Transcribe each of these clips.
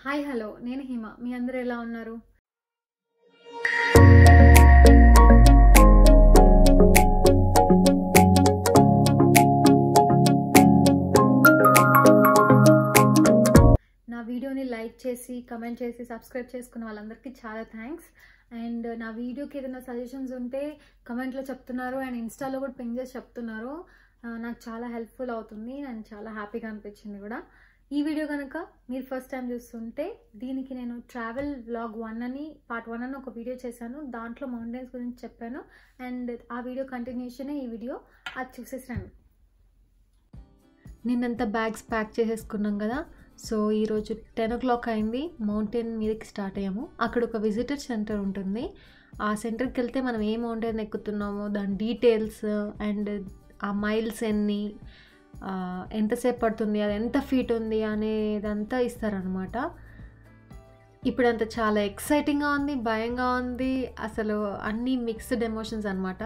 Hi hello నేను హిమ మీ అందరూ ఎలా ఉన్నారు నా వీడియోని లైక్ చేసి కమెంట్ చేసి సబ్స్క్రైబ్ చేసుకున్న వాళ్ళందరికీ చాలా థ్యాంక్స్ అండ్ నా వీడియోకి ఏదైనా సజెషన్స్ ఉంటే కమెంట్లో చెప్తున్నారు అండ్ ఇన్స్టాలో కూడా పింగ్ చేసి చెప్తున్నారు ఆ, నాకు చాలా హెల్ప్ఫుల్ అవుతుంది అండ్ చాలా హ్యాపీగా అనిపించింది కూడా ఈ వీడియో కనుక మీరు ఫస్ట్ టైం చూస్తుంటే దీనికి నేను ట్రావెల్ వ్లాగ్ వన్ అని పార్ట్ వన్ అని ఒక వీడియో చేశాను దాంట్లో మౌంటైన్స్ గురించి చెప్పాను అండ్ ఆ వీడియో కంటిన్యూషనే ఈ వీడియో అది చూసేసి రండి నిన్నంతా బ్యాగ్స్ ప్యాక్ చేసేసుకున్నాం కదా సో ఈరోజు టెన్ ఓ క్లాక్ అయింది మౌంటైన్ మీదకి స్టార్ట్ అయ్యాము అక్కడ ఒక విజిటర్ సెంటర్ ఉంటుంది ఆ సెంటర్కి వెళ్తే మనం ఏ మౌంటైన్ ఎక్కుతున్నామో దాని డీటెయిల్స్ అండ్ ఆ మైల్స్ ఎన్ని ఆ, ఎంతసేపు పడుతుంది అది ఎంత ఫీట్ ఉంది అనేదంతా ఇస్తారనమాట ఇప్పుడంతా చాలా ఎక్సైటింగ్గా ఉంది భయంగా ఉంది అసలు అన్నీ మిక్స్డ్ ఎమోషన్స్ అనమాట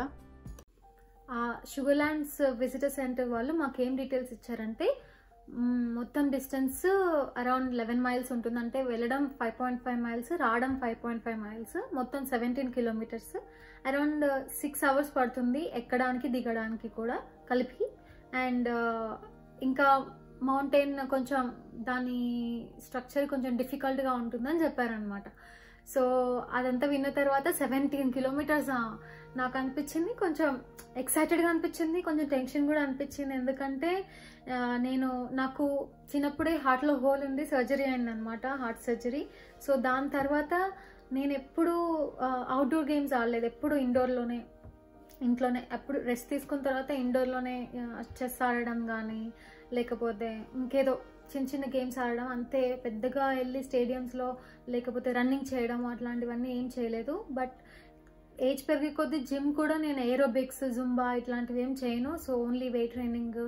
ఆ షుగర్ ల్యాండ్స్ విజిటర్ సెంటర్ వాళ్ళు మాకు ఏం డీటెయిల్స్ ఇచ్చారంటే మ్, మొత్తం డిస్టెన్స్ అరౌండ్ లెవెన్ మైల్స్ ఉంటుంది అంటే వెళ్ళడం ఫైవ్ పాయింట్ ఫైవ్ మైల్స్ రావడం ఫైవ్ పాయింట్ ఫైవ్ మైల్స్ మొత్తం seventeen kilometres around six hours పడుతుంది ఎక్కడానికి దిగడానికి కూడా కలిపి అండ్ ఇంకా మౌంటైన్ కొంచెం దాని స్ట్రక్చర్ కొంచెం డిఫికల్ట్గా ఉంటుందని చెప్పారనమాట సో అదంతా విన్న తర్వాత సెవెంటీన్ కిలోమీటర్స్ నాకు అనిపించింది కొంచెం ఎక్సైటెడ్గా అనిపించింది కొంచెం టెన్షన్ కూడా అనిపించింది ఎందుకంటే ఆ, నేను నాకు చిన్నప్పుడే హార్ట్లో హోల్ ఉంది సర్జరీ అయిందనమాట హార్ట్ సర్జరీ సో దాని తర్వాత నేను ఎప్పుడు అవుట్డోర్ గేమ్స్ ఆడలేదు ఎప్పుడు ఇండోర్లోనే ఇంట్లోనే ఎప్పుడు రెస్ట్ తీసుకున్న తర్వాత ఇండోర్లోనే చెస్ ఆడడం కానీ లేకపోతే ఇంకేదో చిన్న చిన్న గేమ్స్ ఆడడం అంతే పెద్దగా వెళ్ళి స్టేడియంస్లో లేకపోతే రన్నింగ్ చేయడం అట్లాంటివన్నీ ఏం చేయలేదు బట్ ఏజ్ పెరిగే కొద్దీ జిమ్ కూడా నేను ఏరోబిక్స్ జుంబా ఇట్లాంటివి ఏం చేయను so only weight training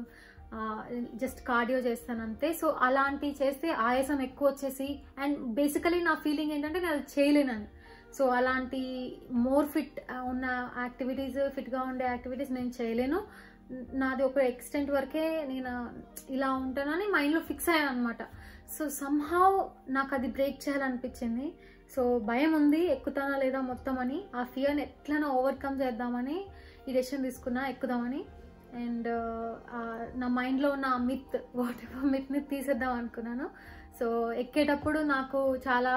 just cardio చేస్తాను అంతే సో అలాంటివి చేస్తే ఆయాసం ఎక్కువ వచ్చేసి అండ్ బేసికలీ నా ఫీలింగ్ ఏంటంటే నేను అది చేయలేనని సో అలాంటి మోర్ ఫిట్ ఉన్న యాక్టివిటీస్ ఫిట్గా ఉండే యాక్టివిటీస్ నేను చేయలేను నాది ఒక ఎక్స్టెంట్ వరకే నేను ఇలా ఉంటానని మైండ్లో ఫిక్స్ అయ్యాను అనమాట సో సంహౌ నాకు అది బ్రేక్ చేయాలనిపించింది సో భయం ఉంది ఎక్కుతానా లేదా మొత్తం అని ఆ ఫియర్ని ఎట్లైనా ఓవర్కమ్ చేద్దామని ఈ డెసిషన్ తీసుకున్నా ఎక్కుదామని అండ్ నా మైండ్లో ఉన్న ఆ మిత్ వాట్ ఎవర్ మిత్ని తీసేద్దాం అనుకున్నాను సో ఎక్కేటప్పుడు నాకు చాలా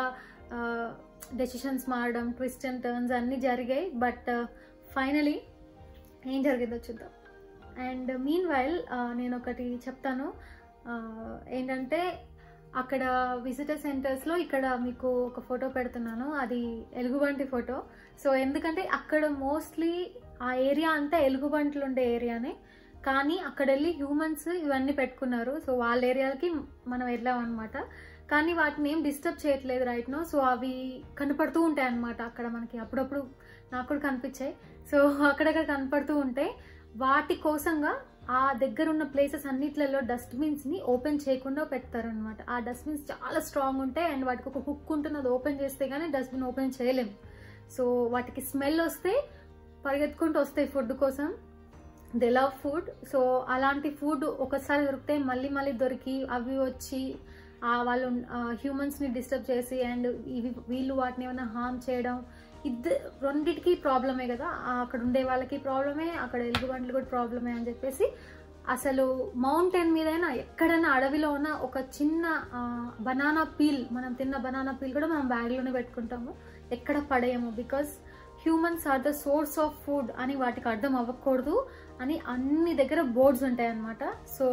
డెసిషన్స్ మారడం ట్విస్ట్ అండ్ టర్న్స్ అన్నీ జరిగాయి బట్ ఫైనలీ ఏం జరిగిందో చూద్దాం అండ్ మీన్ వైల్ నేను ఒకటి చెప్తాను ఆ, ఏంటంటే అక్కడ విజిటర్ సెంటర్స్లో ఇక్కడ మీకు ఒక ఫోటో పెడుతున్నాను అది ఎలుగుబంటి ఫోటో సో ఎందుకంటే అక్కడ మోస్ట్లీ ఆ ఏరియా అంతా ఎలుగుబంట్లు ఉండే ఏరియానే కానీ అక్కడ వెళ్ళి హ్యూమన్స్ ఇవన్నీ పెట్టుకున్నారు సో వాళ్ళ ఏరియాలకి మనం వెళ్ళాం అనమాట కానీ వాటిని ఏం డిస్టర్బ్ చేయట్లేదు రైట్ నో సో అవి కనపడుతూ ఉంటాయి అనమాట అక్కడ మనకి అప్పుడప్పుడు నాకు కూడా కనిపించాయి సో అక్కడక్కడ కనపడుతూ ఉంటాయి వాటి కోసంగా ఆ దగ్గర ఉన్న ప్లేసెస్ అన్నిట్లలో డస్ట్బిన్స్ని ఓపెన్ చేయకుండా పెడతారనమాట ఆ డస్ట్బిన్స్ చాలా స్ట్రాంగ్ ఉంటాయి అండ్ వాటికి ఒక హుక్ ఉంటుంది అది ఓపెన్ చేస్తే కానీ డస్ట్బిన్ ఓపెన్ చేయలేము సో వాటికి స్మెల్ వస్తే పరిగెత్తుకుంటూ వస్తాయి ఫుడ్ కోసం దే లవ్ ఫుడ్ సో అలాంటి ఫుడ్ ఒకసారి దొరికితే మళ్ళీ మళ్ళీ దొరికి అవి వచ్చి ఆ వాళ్ళు హ్యూమన్స్ని డిస్టర్బ్ చేసి అండ్ ఇవి వీళ్ళు వాటిని ఏమైనా హార్మ్ చేయడం ఇద్దరు రెండిటికి ప్రాబ్లమే కదా ఆ అక్కడ ఉండే వాళ్ళకి ప్రాబ్లమే అక్కడ ఎలుగుబంట్లు కూడా ప్రాబ్లమే అని చెప్పేసి అసలు మౌంటైన్ మీదైనా ఎక్కడైనా అడవిలో ఉన్న ఒక చిన్న బనానా పీల్ మనం తిన్న బనానా పీల్ కూడా మనం బ్యాగ్లోనే పెట్టుకుంటాము ఎక్కడ పడేయము because humans are the source of food అని వాటికి అర్థం అవ్వకూడదు అని అన్ని దగ్గర బోర్డ్స్ ఉంటాయి అన్నమాట సో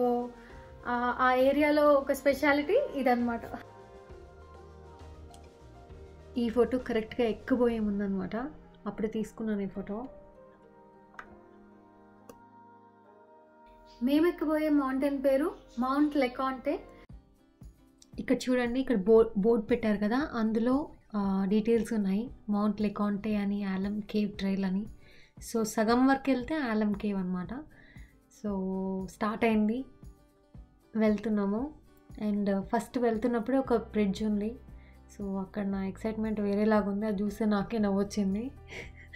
ఆ- ఆ ఏరియాలో ఒక స్పెషాలిటీ ఇదన్నమాట ఈ ఫోటో కరెక్ట్గా ఎక్కబోయే ముందనమాట అప్పుడు తీసుకున్నాను ఈ ఫోటో మేము ఎక్కబోయే మౌంటైన్ పేరు మౌంట్ లెకాంటే ఇక్కడ చూడండి ఇక్కడ బోర్డ్ బోర్డ్ పెట్టారు కదా అందులో డీటెయిల్స్ ఉన్నాయి మౌంట్ లెకాంటే అని ఆలం కేవ్ ట్రైల్ అని సో సగం వరకు వెళ్తే ఆలం కేవ్ అనమాట సో స్టార్ట్ అయింది వెళ్తున్నాము అండ్ ఫస్ట్ వెళ్తున్నప్పుడే ఒక బ్రిడ్జ్ ఉంది సో అక్కడ నా ఎక్సైట్మెంట్ వేరేలాగా ఉంది అది చూస్తే నాకే నవ్వొచ్చింది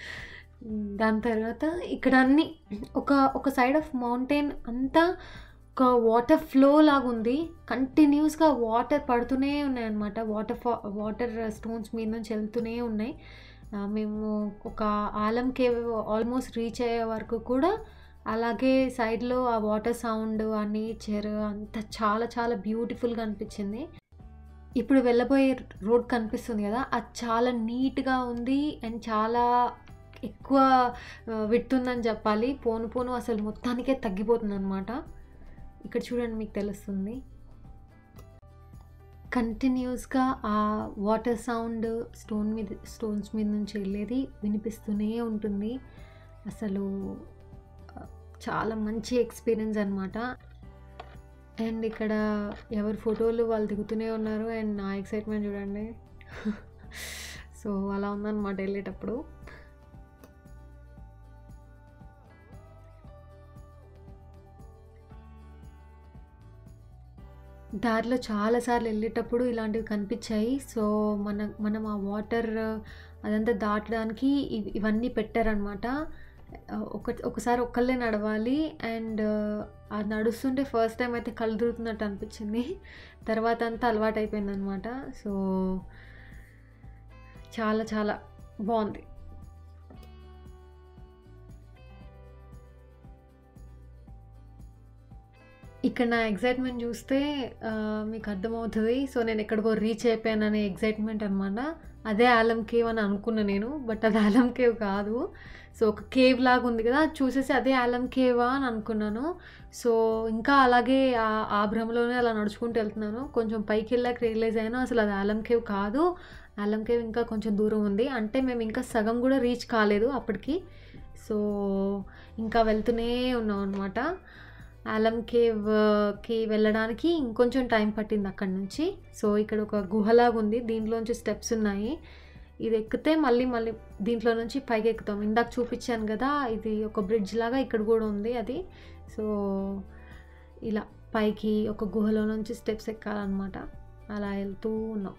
దాని తర్వాత ఇక్కడ అన్ని ఒక ఒక సైడ్ ఆఫ్ మౌంటైన్ అంతా ఒక వాటర్ ఫ్లో లాగా ఉంది కంటిన్యూస్గా వాటర్ పడుతూనే ఉన్నాయి అనమాట వాటర్ ఫా వాటర్ స్టోన్స్ మీద నుంచి వెళ్తూనే ఉన్నాయి ఆ, మేము ఒక ఆలం కేవ్ ఆల్మోస్ట్ రీచ్ అయ్యే వరకు కూడా అలాగే సైడ్లో ఆ వాటర్ సౌండ్ ఆ నేచర్ అంతా చాలా చాలా బ్యూటిఫుల్గా అనిపించింది ఇప్పుడు వెళ్ళబోయే రోడ్ కనిపిస్తుంది కదా అది చాలా నీట్గా ఉంది అండ్ చాలా ఎక్కువ విడుతుందని చెప్పాలి పోను పోను అసలు మొత్తానికే తగ్గిపోతుంది అనమాట ఇక్కడ చూడండి మీకు తెలుస్తుంది కంటిన్యూస్గా ఆ వాటర్ సౌండ్ స్టోన్ మీద స్టోన్స్ మీద నుంచి వెళ్ళేది వినిపిస్తూనే ఉంటుంది అసలు ఆ, చాలా మంచి ఎక్స్పీరియన్స్ అనమాట అండ్ ఇక్కడ ఎవరి ఫోటోలు వాళ్ళు దిగుతూనే ఉన్నారు అండ్ నా ఎక్సైట్మెంట్ చూడండి సో అలా ఉందన్నమాట వెళ్ళేటప్పుడు దారిలో చాలాసార్లు వెళ్ళేటప్పుడు ఇలాంటివి కనిపించాయి సో మన మనం ఆ వాటర్ అదంతా దాటడానికి ఇవి- ఇవన్నీ పెట్టారనమాట ఒక ఒకసారి ఒక్కళ్ళే నడవాలి అండ్ అది నడుస్తుంటే ఫస్ట్ టైం అయితే కళ్ళు తిరుగుతున్నట్టు అనిపించింది తర్వాత అంతా అలవాటు అయిపోయింది అనమాట సో చాలా చాలా బాగుంది ఇక్కడ నా ఎగ్జైట్మెంట్ చూస్తే ఆ, మీకు అర్థమవుతుంది సో నేను ఎక్కడికో రీచ్ అయిపోయాననే ఎగ్జైట్మెంట్ అనమాట అదే ఆలం కేవ్ అని అనుకున్నా నేను బట్ అది ఆలం కేవ్ కాదు సో ఒక కేవ్ లాగా ఉంది కదా అది చూసేసి అదే ఆలం కేవా అని అనుకున్నాను సో ఇంకా అలాగే ఆ ఆ భ్రమలోనే అలా నడుచుకుంటూ వెళ్తున్నాను కొంచెం పైకి వెళ్ళాక రియలైజ్ అయ్యాను అసలు అది ఆలం కేవ్ కాదు ఆలం కేవ్ ఇంకా కొంచెం దూరం ఉంది అంటే మేము ఇంకా సగం కూడా రీచ్ కాలేదు అప్పటికి సో ఇంకా వెళ్తూనే ఉన్నాం అనమాట ఆలం కేవ్కి వెళ్ళడానికి ఇంకొంచెం టైం పట్టింది అక్కడ నుంచి సో ఇక్కడ ఒక గుహలాగా ఉంది దీంట్లోంచి స్టెప్స్ ఉన్నాయి ఇది ఎక్కితే మళ్ళీ మళ్ళీ దీంట్లో నుంచి పైకి ఎక్కుతాం ఇందాక చూపించాను కదా ఇది ఒక బ్రిడ్జ్ లాగా ఇక్కడ కూడా ఉంది అది సో ఇలా పైకి ఒక గుహలో నుంచి స్టెప్స్ ఎక్కాలన్నమాట అలా వెళ్తూ ఉన్నాం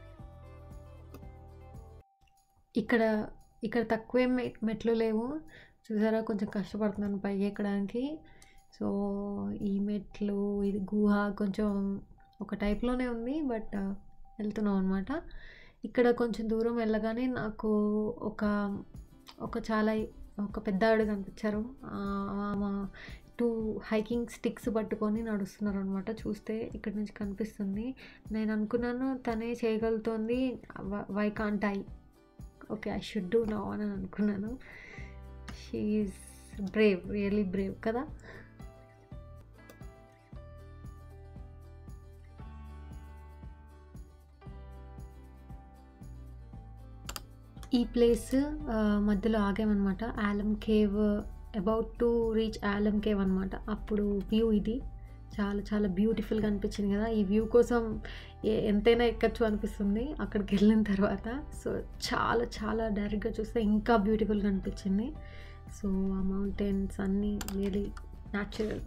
ఇక్కడ ఇక్కడ తక్కువే మె- మెట్లు లేవు చూసారా కొంచెం కష్టపడుతున్నాను పైకి ఎక్కడానికి సో ఈ మెట్లు ఇది గుహ కొంచెం ఒక టైప్లోనే ఉంది బట్ వెళ్తున్నాం అనమాట ఇక్కడ కొంచెం దూరం వెళ్ళగానే నాకు ఒక ఒక చాలా ఒక పెద్ద ఆవిడ కనిపించారు ఆ, ఆమె టూ హైకింగ్ స్టిక్స్ పట్టుకొని నడుస్తున్నారు అనమాట చూస్తే ఇక్కడ నుంచి కనిపిస్తుంది నేను అనుకున్నాను తనే చేయగలుగుతోంది why can't I okay I should do no అని అనుకున్నాను షీఈస్ బ్రేవ్ రియలీ బ్రేవ్ కదా ఈ ప్లేస్ ఆ, మధ్యలో ఆగామన్నమాట Alum Cave about to reach Alum Cave అనమాట అప్పుడు వ్యూ ఇది చాలా చాలా బ్యూటిఫుల్గా అనిపించింది కదా ఈ వ్యూ కోసం ఏ- ఎంతైనా ఎక్కచ్చు అనిపిస్తుంది అక్కడికి వెళ్ళిన తర్వాత సో చాలా చాలా డైరెక్ట్గా చూస్తే ఇంకా బ్యూటిఫుల్గా అనిపించింది సో ఆ మౌంటైన్స్ అన్నీ రియలీ న్యాచురల్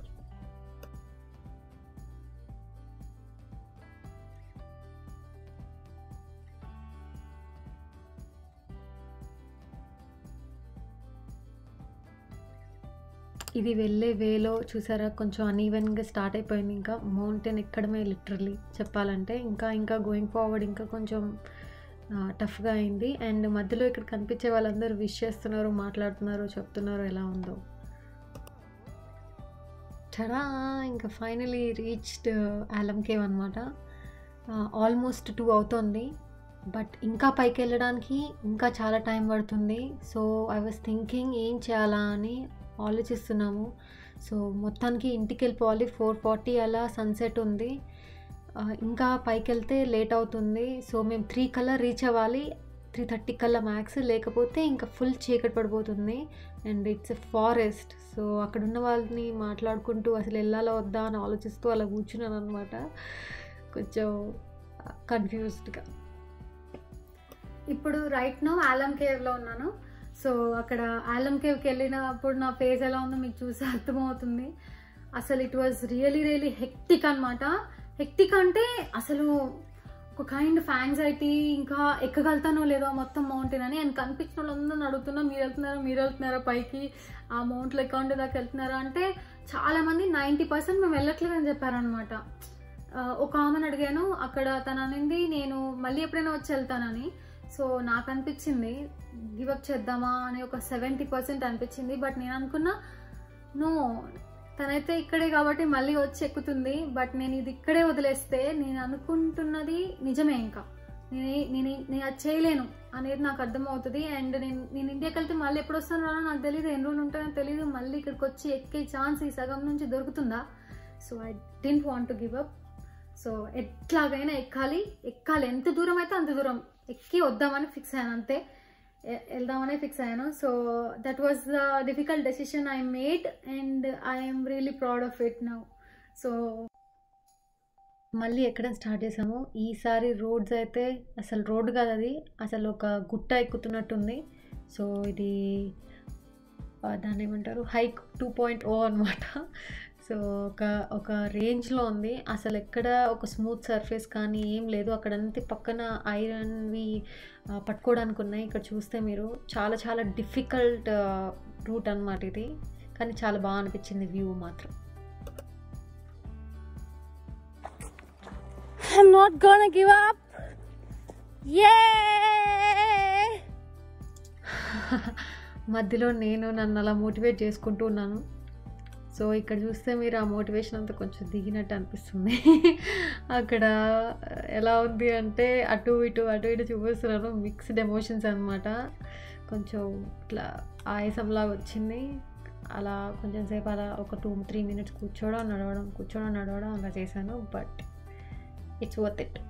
ఇది వెళ్ళే వేలో చూసారా కొంచెం అన్ఈవెన్గా స్టార్ట్ అయిపోయింది ఇంకా మౌంటైన్ ఎక్కడమే లిటరలీ చెప్పాలంటే ఇంకా ఇంకా గోయింగ్ ఫార్వర్డ్ ఇంకా కొంచెం టఫ్గా అయింది అండ్ మధ్యలో ఇక్కడ కనిపించే వాళ్ళందరూ విష్ చేస్తున్నారు మాట్లాడుతున్నారు చెప్తున్నారు ఎలా ఉందో చడా ఇంకా finally reached Alum Cave almost ఆల్మోస్ట్ టూ అవుతుంది బట్ ఇంకా పైకి వెళ్ళడానికి ఇంకా చాలా టైం పడుతుంది సో ఐ వాస్ థింకింగ్ ఏం చేయాలా అని ఆలోచిస్తున్నాము సో మొత్తానికి ఇంటికి వెళ్ళిపోవాలి ఫోర్ ఫార్టీ అలా సన్సెట్ ఉంది ఆ, ఇంకా పైకి వెళ్తే లేట్ అవుతుంది సో మేము త్రీ కల్లా రీచ్ అవ్వాలి త్రీ థర్టీ కల్లా మ్యాక్స్ లేకపోతే ఇంకా ఫుల్ చీకటి పడిపోతుంది and it's a forest so అక్కడ ఉన్న వాళ్ళని మాట్లాడుకుంటూ అసలు వెళ్ళాలా వద్దా అని ఆలోచిస్తూ అలా కూర్చున్నాను అనమాట కొంచెం కన్ఫ్యూజ్డ్గా ఇప్పుడు రైట్ నో ఆలం కేవ్లో ఉన్నాను సో అక్కడ ఆలం కేవ్కి వెళ్ళినప్పుడు నా ఫేస్ ఎలా ఉందో మీకు చూసి అర్థమవుతుంది అసలు it was really really hectic అనమాట హెక్టిక్ అంటే అసలు ఒక కైండ్ ఆఫ్ యాంగ్జైటీ ఇంకా ఎక్కగలుగుతానో లేదో మొత్తం మౌంటైన్ అని అండ్ కనిపించిన వాళ్ళందరూ అడుగుతున్నా మీరు వెళ్తున్నారా మీరు వెళ్తున్నారా పైకి ఆ మౌంట్లో ఎక్కడ దాకా వెళ్తున్నారా అంటే చాలామంది నైంటీ పర్సెంట్ మేము వెళ్ళట్లేదని చెప్పారనమాట ఒక ఆమెను అడిగాను అక్కడ తను అనింది నేను మళ్ళీ ఎప్పుడైనా వచ్చి వెళ్తానని సో నాకు అనిపించింది గివప్ చేద్దామా అని ఒక సెవెంటీ పర్సెంట్ అనిపించింది బట్ నేను అనుకున్నా నో తనైతే ఇక్కడే కాబట్టి మళ్ళీ వచ్చి ఎక్కుతుంది బట్ నేను ఇది ఇక్కడే వదిలేస్తే నేను అనుకుంటున్నది నిజమే ఇంకా నేను నేను నేను అది చేయలేను అనేది నాకు అర్థమవుతుంది అండ్ నేను నేను ఇండియాకి వెళ్తే మళ్ళీ ఎప్పుడు వస్తాను రానో నాకు తెలియదు ఎన్ని రోజులు ఉంటానో తెలియదు మళ్ళీ ఇక్కడికి వచ్చి ఎక్కే ఛాన్స్ ఈ సగం నుంచి దొరుకుతుందా so I don't want to give up so ఎట్లాగైనా ఎక్కాలి ఎక్కాలి ఎంత దూరం అయితే అంత దూరం ఎక్కి వద్దామని ఫిక్స్ అయ్యాను అంతే ఎ- వెళ్దామనే ఫిక్స్ అయ్యాను so that was the difficult decision I made and I'm really proud of it now so మళ్ళీ ఎక్కడం స్టార్ట్ చేసాము ఈసారి రోడ్స్ అయితే అసలు రోడ్ కాదు అది అసలు ఒక గుట్ట ఎక్కుతున్నట్టుంది సో ఇది ఆ, దాన్ని ఏమంటారు హైక్ టూ పాయింట్ ఓ అనమాట సో ఒక ఒక రేంజ్లో ఉంది అసలు ఎక్కడ ఒక స్మూత్ సర్ఫేస్ కానీ ఏం లేదు అక్కడంతా పక్కన ఐరన్వి ఆ, పట్టుకోవడానికి ఉన్నాయి ఇక్కడ చూస్తే మీరు చాలా చాలా డిఫికల్ట్ రూట్ అనమాట ఇది కానీ చాలా బాగా అనిపించింది వ్యూ మాత్రం I'm not gonna give up. Yay! మధ్యలో నేను నన్ను అలా మోటివేట్ చేసుకుంటూ ఉన్నాను సో ఇక్కడ చూస్తే మీరు ఆ మోటివేషన్ అంతా కొంచెం దిగినట్టు అనిపిస్తుంది అక్కడ ఎలా ఉంది అంటే అటు ఇటు అటు ఇటు చూపిస్తున్నాను మిక్స్డ్ ఎమోషన్స్ అనమాట కొంచెం ఇట్లా ఆయాసంలాగా వచ్చింది అలా కొంచెం సేపు అలా ఒక టూ త్రీ మినిట్స్ కూర్చోవడం నడవడం కూర్చోవడం నడవడం అలా చేశాను బట్ ఇట్స్ వర్త్ ఇట్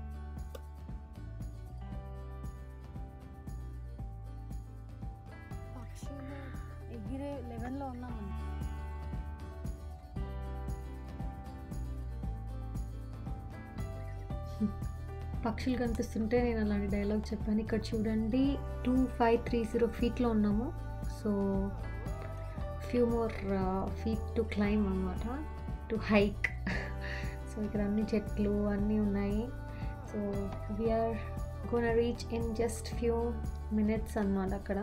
పక్షులు ఎగిరే లెవెల్లో ఉన్నామండి పక్షులు కనిపిస్తుంటే నేను అలాంటి డైలాగ్ చెప్పాను ఇక్కడ చూడండి టూ ఫైవ్ త్రీ జీరో ఫీట్లో ఉన్నాము so few more feet to climb అనమాట టు హైక్ సో ఇక్కడ అన్ని చెట్లు అన్నీ ఉన్నాయి so we're gonna reach in just few minutes అన్నమాట అక్కడ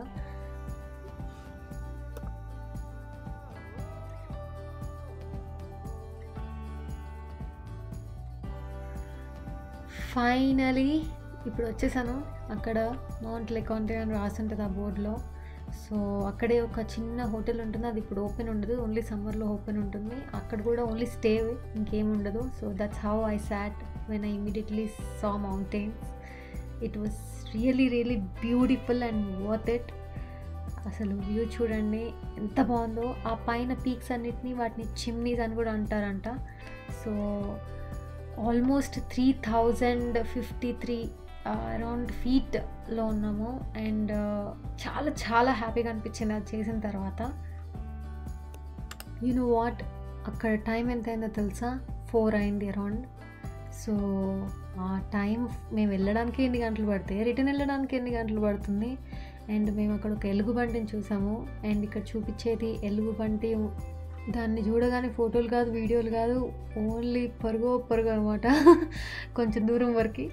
ఫైనలీ ఇప్పుడు వచ్చేసాను అక్కడ మౌంట్ లెకాంటే అని రాసి ఉంటుంది ఆ బోర్డులో సో అక్కడే ఒక చిన్న హోటల్ ఉంటుంది అది ఇప్పుడు ఓపెన్ ఉండదు ఓన్లీ సమ్మర్లో ఓపెన్ ఉంటుంది అక్కడ కూడా ఓన్లీ స్టే ఇంకేం ఉండదు so that's how I sat when I immediately saw mountains it was really really beautiful and worth it అసలు వ్యూ చూడండి ఎంత బాగుందో ఆ పైన పీక్స్ అన్నిటినీ వాటిని చిమ్నీస్ అని కూడా అంటారంట so almost three thousand fifty three around ఫీట్లో ఉన్నాము అండ్ చాలా చాలా హ్యాపీగా అనిపించింది అది చేసిన తర్వాత యు నో వాట్ అక్కడ టైం ఎంత అయిందో తెలుసా ఫోర్ అయింది అరౌండ్ సో ఆ టైం మేము వెళ్ళడానికి ఎన్ని గంటలు పడితే రిటర్న్ వెళ్ళడానికి ఎన్ని గంటలు పడుతుంది అండ్ మేము అక్కడ ఒక ఎలుగుబంటిని చూసాము అండ్ ఇక్కడ చూపించేది ఎలుగుబంటి దాన్ని చూడగానే ఫోటోలు కాదు వీడియోలు కాదు ఓన్లీ పరుగు పరుగు అనమాట కొంచెం దూరం వరకు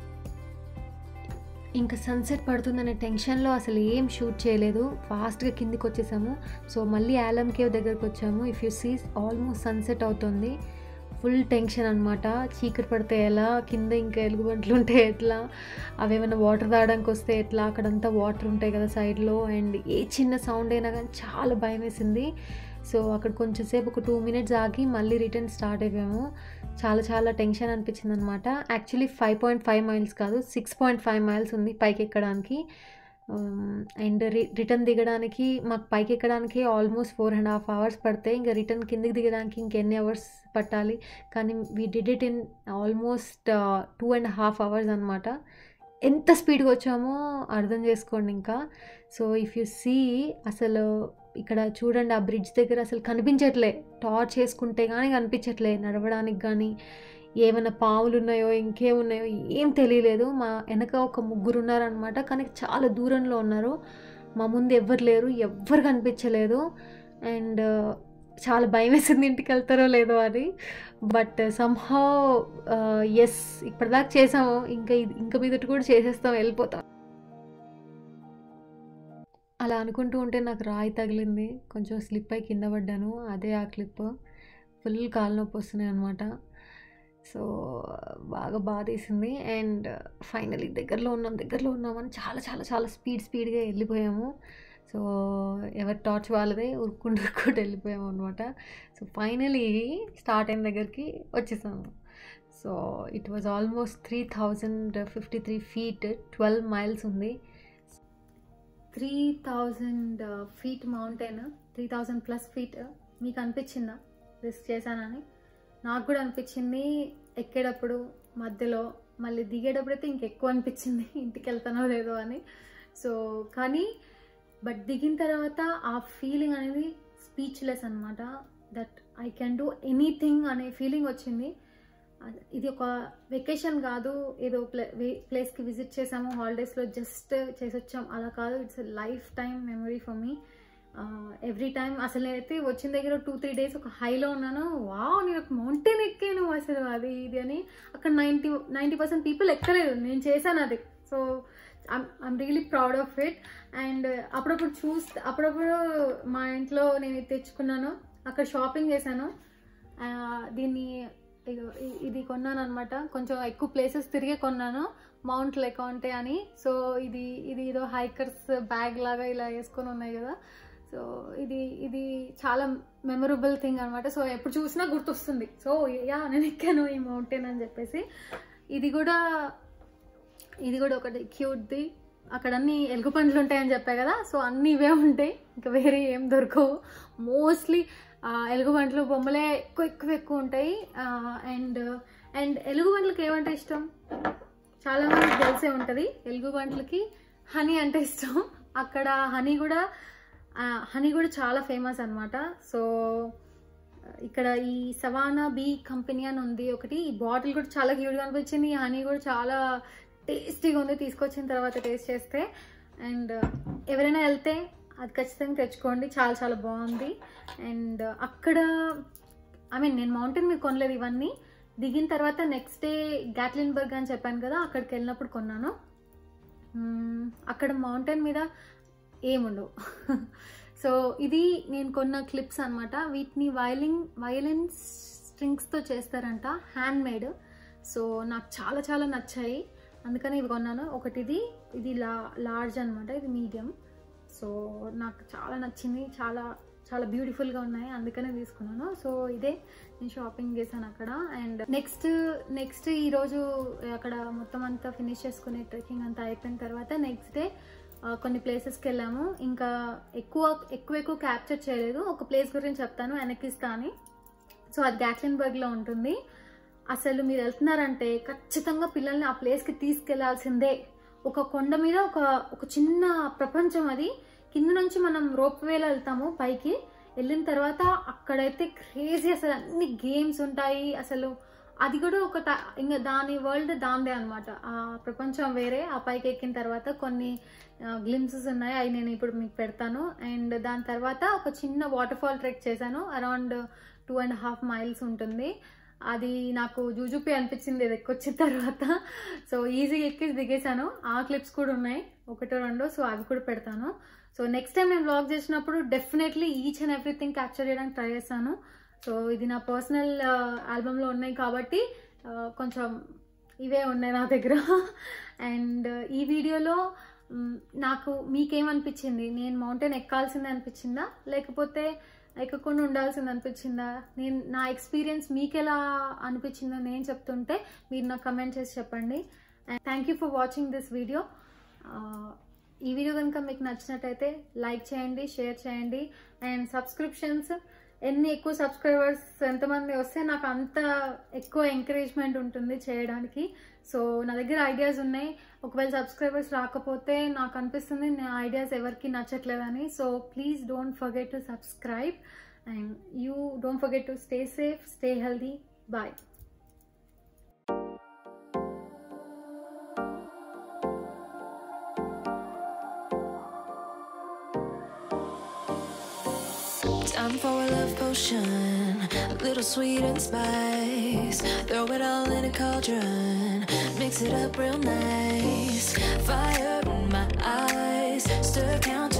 ఇంకా సన్సెట్ పడుతుందనే టెన్షన్లో అసలు ఏం షూట్ చేయలేదు ఫాస్ట్గా కిందికి వచ్చేసాము సో మళ్ళీ ఆలం కేవ్ దగ్గరకు వచ్చాము if you sees almost sunset అవుతుంది ఫుల్ టెన్షన్ అనమాట చీకటి పడితే ఎలా కింద ఇంకా ఎలుగుబంట్లు ఉంటే ఎట్లా అవి ఏమైనా వాటర్ తాగడానికి వస్తే ఎట్లా అక్కడంతా వాటర్ ఉంటాయి కదా సైడ్లో అండ్ ఏ చిన్న సౌండ్ అయినా కానీ చాలా భయం వేసింది సో అక్కడ కొంచెం సేపు ఒక టూ మినిట్స్ ఆగి మళ్ళీ రిటర్న్ స్టార్ట్ అయిపోయాము చాలా చాలా టెన్షన్ అనిపించింది అనమాట actually five point five miles కాదు సిక్స్ పాయింట్ ఫైవ్ మైల్స్ ఉంది పైకి ఎక్కడానికి అండ్ రి రిటర్న్ దిగడానికి మాకు పైకి ఎక్కడానికి almost four and half hours పడతాయి ఇంకా రిటర్న్ కిందికి దిగడానికి ఇంకెన్ని అవర్స్ పట్టాలి కానీ we did it in almost two and half hours అనమాట ఎంత స్పీడ్గా వచ్చామో అర్థం చేసుకోండి ఇంకా సో ఇఫ్ యు సీ అసలు ఇక్కడ చూడండి ఆ బ్రిడ్జ్ దగ్గర అసలు కనిపించట్లే టార్చ్ చేసుకుంటే కానీ కనిపించట్లే నడవడానికి కానీ ఏమైనా పావులు ఉన్నాయో ఇంకేమున్నాయో ఏం తెలియలేదు మా వెనక ఒక ముగ్గురు ఉన్నారనమాట కానీ చాలా దూరంలో ఉన్నారు మా ముందు ఎవ్వరు లేరు ఎవ్వరు కనిపించలేదు అండ్ చాలా భయం వేసింది ఇంటికి వెళ్తారో లేదో అని బట్ సంహౌ ఎస్ ఇప్పటిదాకా చేసాము ఇంకా ఇది- ఇంకా మీదటి కూడా చేసేస్తాం వెళ్ళిపోతాం అలా అనుకుంటూ ఉంటే నాకు రాయి తగిలింది కొంచెం స్లిప్ అయి కింద పడ్డాను అదే ఆ క్లిప్ ఫుల్ కాలు నొప్పి వస్తున్నాయి అనమాట సో బాగా బాధేసింది అండ్ ఫైనలీ దగ్గరలో ఉన్నాం దగ్గరలో ఉన్నామని చాలా చాలా చాలా స్పీడ్ స్పీడ్గా వెళ్ళిపోయాము సో ఎవరి టార్చ్ వాళ్ళదే ఉరుక్కుంటూ ఉరుక్కుంటూ వెళ్ళిపోయాము అనమాట సో ఫైనలీ స్టార్ట్ అయిన దగ్గరికి వచ్చేసాము so it was almost three thousand fifty three feet twelve miles ఉంది three thousand feet mountain three thousand plus feet మీకు అనిపించిందా రిస్క్ చేశానని నాకు కూడా అనిపించింది ఎక్కేటప్పుడు మధ్యలో మళ్ళీ దిగేటప్పుడు అయితే ఇంకెక్కువ అనిపించింది ఇంటికి వెళ్తానో లేదో అని సో కానీ బట్ దిగిన తర్వాత ఆ ఫీలింగ్ అనేది స్పీచ్లెస్ అనమాట that I can do anything అనే ఫీలింగ్ వచ్చింది అది- ఇది ఒక వెకేషన్ కాదు ఏదో ప్లే ప్లేస్కి విజిట్ చేసాము హాలిడేస్లో జస్ట్ చేసి వచ్చాం అలా కాదు it's lifetime memory for me every time అసలు నేనైతే వచ్చిన దగ్గర టూ త్రీ డేస్ ఒక హైలో ఉన్నాను వావ్ నేను ఒక మౌంటైన్ ఎక్కాను అసలు అది ఇది అని అక్కడ నైంటీ నైంటీ పర్సెంట్ పీపుల్ ఎక్కలేదు నేను చేశాను అది so I'm really proud of it and అప్పుడప్పుడు చూస్తే అప్పుడప్పుడు మా ఇంట్లో నేను ఇది తెచ్చుకున్నాను అక్కడ షాపింగ్ చేశాను ఆ, దీన్ని ఇగో ఇ- ఇది కొన్నాను అనమాట కొంచెం ఎక్కువ ప్లేసెస్ తిరిగే కొన్నాను మౌంట్ లెకాంటే అని సో ఇది ఇది ఏదో హైకర్స్ బ్యాగ్ లాగా ఇలా వేసుకొని ఉన్నాయి కదా సో ఇది ఇది చాలా మెమరబుల్ థింగ్ అనమాట సో ఎప్పుడు చూసినా గుర్తొస్తుంది సో యా నేను ఎక్కాను ఈ మౌంటైన్ అని చెప్పేసి ఇది కూడా ఇది కూడా ఒకటి క్యూట్ది అక్కడ అన్ని ఎలుగు పండ్లు ఉంటాయని చెప్పా కదా సో అన్ని ఇవే ఉంటాయి ఇంకా వేరే ఏం దొరకవు మోస్ట్లీ ఎలుగు పండ్లు బొమ్మలే ఎక్కువ ఎక్కువ ఎక్కువ ఉంటాయి అండ్ అండ్ ఎలుగు పండ్లకి ఏమంటే ఇష్టం చాలా మందికి తెలిసే ఉంటుంది ఎలుగు పండ్లకి హనీ అంటే ఇష్టం అక్కడ హనీ కూడా హనీ కూడా చాలా ఫేమస్ అన్నమాట సో ఇక్కడ ఈ సవానా బీ కంపెనీ అని ఉంది ఒకటి ఈ బాటిల్ కూడా చాలా క్యూట్గా అనిపించింది ఈ హనీ కూడా చాలా టేస్టీగా ఉంది తీసుకొచ్చిన తర్వాత టేస్ట్ చేస్తే అండ్ ఎవరైనా వెళ్తే అది ఖచ్చితంగా తెచ్చుకోండి చాలా చాలా బాగుంది అండ్ అక్కడ ఐ మీన్ నేను మౌంటైన్ మీద కొనలేదు ఇవన్నీ దిగిన తర్వాత నెక్స్ట్ డే గ్యాట్లిన్బర్గ్ అని చెప్పాను కదా అక్కడికి వెళ్ళినప్పుడు కొన్నాను మ్మ్, అక్కడ మౌంటైన్ మీద ఏముండవు సో ఇది నేను కొన్న క్లిప్స్ అన్నమాట వీటిని వయలిన్ వయలిన్ స్ట్రింగ్స్తో చేస్తారంట హ్యాండ్ మేడ్ సో నాకు చాలా చాలా నచ్చాయి అందుకని ఇవి కొన్నాను ఒకటి ఇది ఇది లా లార్జ్ అనమాట ఇది మీడియం సో నాకు చాలా నచ్చింది చాలా చాలా బ్యూటిఫుల్గా ఉన్నాయి అందుకనే తీసుకున్నాను సో ఇదే నేను షాపింగ్ చేశాను అక్కడ అండ్ నెక్స్ట్ నెక్స్ట్ ఈరోజు అక్కడ మొత్తం అంతా ఫినిష్ చేసుకునే ట్రెక్కింగ్ అంతా అయిపోయిన తర్వాత నెక్స్ట్ డే కొన్ని ప్లేసెస్కి వెళ్ళాము ఇంకా ఎక్కువ ఎక్కువ ఎక్కువ క్యాప్చర్ చేయలేదు ఒక ప్లేస్ గురించి చెప్తాను వెనక్కిస్తా అని సో అది గ్యాట్లిన్బర్గ్లో ఉంటుంది అసలు మీరు వెళ్తున్నారంటే ఖచ్చితంగా పిల్లల్ని ఆ ప్లేస్కి తీసుకెళ్లాల్సిందే ఒక కొండ మీద ఒక ఒక చిన్న ప్రపంచం అది కింద నుంచి మనం రోప్ వేలో వెళ్తాము పైకి వెళ్ళిన తర్వాత అక్కడైతే క్రేజీ అసలు అన్ని గేమ్స్ ఉంటాయి అసలు అది కూడా ఒక ట- ఇంకా దాని వరల్డ్ దాందే అనమాట ఆ ప్రపంచం వేరే ఆ పైకి ఎక్కిన తర్వాత కొన్ని గ్లిమ్సెస్ ఉన్నాయి అవి నేను ఇప్పుడు మీకు పెడతాను అండ్ దాని తర్వాత ఒక చిన్న వాటర్ ఫాల్ ట్రెక్ చేశాను around two and half miles ఉంటుంది అది నాకు జూజుపి అనిపించింది ఇది ఎక్కొచ్చిన తర్వాత సో ఈజీగా ఎక్కి దిగేశాను ఆ క్లిప్స్ కూడా ఉన్నాయి ఒకటో రెండో సో అవి కూడా పెడతాను సో నెక్స్ట్ టైం నేను వ్లాగ్ చేసినప్పుడు definitely each and everything capture చేయడానికి ట్రై చేస్తాను సో ఇది నా పర్సనల్ ఆల్బంలో ఉన్నాయి కాబట్టి ఆ, కొంచెం ఇవే ఉన్నాయి నా దగ్గర అండ్ ఈ వీడియోలో మ్, నాకు మీకేమనిపించింది నేను మౌంటైన్ ఎక్కాల్సిందే అనిపించిందా లేకపోతే ఎక్కకుండా ఉండాల్సింది అనిపించిందా నేను నా ఎక్స్పీరియన్స్ మీకు ఎలా అనిపించిందో నేను చెప్తుంటే మీరు నాకు కమెంట్ చేసి చెప్పండి and thank you for watching this video ఈ వీడియో కనుక మీకు నచ్చినట్టయితే లైక్ చేయండి షేర్ చేయండి అండ్ సబ్స్క్రిప్షన్స్ ఎన్ని ఎక్కువ సబ్స్క్రైబర్స్ ఎంతమంది వస్తే నాకు అంత ఎక్కువ ఎంకరేజ్మెంట్ ఉంటుంది చేయడానికి సో నా దగ్గర ఐడియాస్ ఉన్నాయి ఒకవేళ సబ్స్క్రైబర్స్ రాకపోతే నాకు అనిపిస్తుంది నా ఐడియాస్ ఎవరికి నచ్చట్లేదని so please don't forget to subscribe and you don't forget to stay safe stay healthy bye Time for a love potion, a little sweet and spice. Throw it all in a cauldron, mix it up real nice. Fire in my eyes, stir count